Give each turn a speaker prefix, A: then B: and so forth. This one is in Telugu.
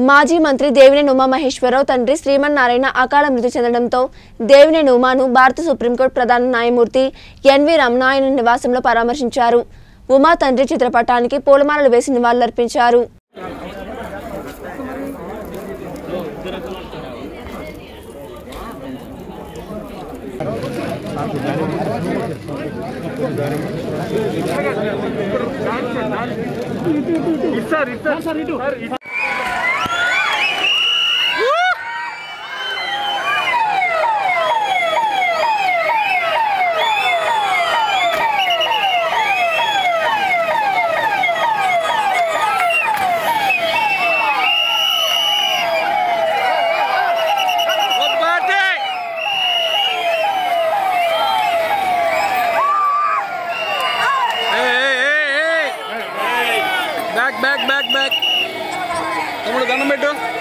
A: మాజీ మంత్రి దేవినేని ఉమామహేశ్వరరావు తండ్రి శ్రీమన్నారాయణ అకాల మృతి చెందడంతో దేవినేని ఉమాను భారత సుప్రీంకోర్టు ప్రధాన న్యాయమూర్తి ఎన్వి రమణ ఆయన నివాసంలో పరామర్శించారు ఉమా తండ్రి చిత్రపటానికి పూలమాలలు వేసి నివాళులర్పించారు
B: బ్యాక్ బ్యాక్ బ్యాక్ బ్యాక్ తమ్ముడు దండం పెట్టు